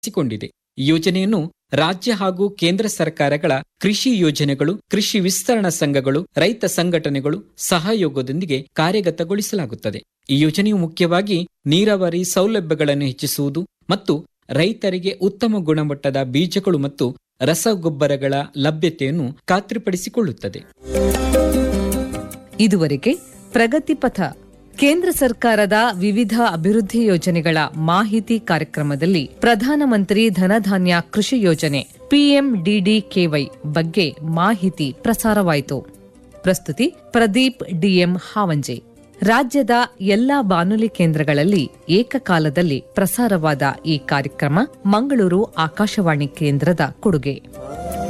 ಿಕೊಂಡಿದೆ ಈ ಯೋಜನೆಯನ್ನು ರಾಜ್ಯ ಹಾಗೂ ಕೇಂದ್ರ ಸರ್ಕಾರಗಳ ಕೃಷಿ ಯೋಜನೆಗಳು ಕೃಷಿ ವಿಸ್ತರಣಾ ಸಂಘಗಳು ರೈತ ಸಂಘಟನೆಗಳು ಸಹಯೋಗದೊಂದಿಗೆ ಕಾರ್ಯಗತಗೊಳಿಸಲಾಗುತ್ತದೆ ಈ ಯೋಜನೆಯು ಮುಖ್ಯವಾಗಿ ನೀರಾವರಿ ಸೌಲಭ್ಯಗಳನ್ನು ಹೆಚ್ಚಿಸುವುದು ಮತ್ತು ರೈತರಿಗೆ ಉತ್ತಮ ಗುಣಮಟ್ಟದ ಬೀಜಗಳು ಮತ್ತು ರಸಗೊಬ್ಬರಗಳ ಲಭ್ಯತೆಯನ್ನು ಖಾತ್ರಿಪಡಿಸಿಕೊಳ್ಳುತ್ತದೆ ಇದುವರೆಗೆ ಪ್ರಗತಿಪಥ ಕೇಂದ್ರ ಸರ್ಕಾರದ ವಿವಿಧ ಅಭಿವೃದ್ಧಿ ಯೋಜನೆಗಳ ಮಾಹಿತಿ ಕಾರ್ಯಕ್ರಮದಲ್ಲಿ ಪ್ರಧಾನಮಂತ್ರಿ ಧನಧಾನ್ಯ ಕೃಷಿ ಯೋಜನೆ ಪಿಎಂಡಿಡಿಕೆವೈ ಬಗ್ಗೆ ಮಾಹಿತಿ ಪ್ರಸಾರವಾಯಿತು ಪ್ರಸ್ತುತಿ ಪ್ರದೀಪ್ ಡಿಎಂ ಹಾವಂಜೆ ರಾಜ್ಯದ ಎಲ್ಲಾ ಬಾನುಲಿ ಕೇಂದ್ರಗಳಲ್ಲಿ ಏಕಕಾಲದಲ್ಲಿ ಪ್ರಸಾರವಾದ ಈ ಕಾರ್ಯಕ್ರಮ ಮಂಗಳೂರು ಆಕಾಶವಾಣಿ ಕೇಂದ್ರದ ಕೊಡುಗೆ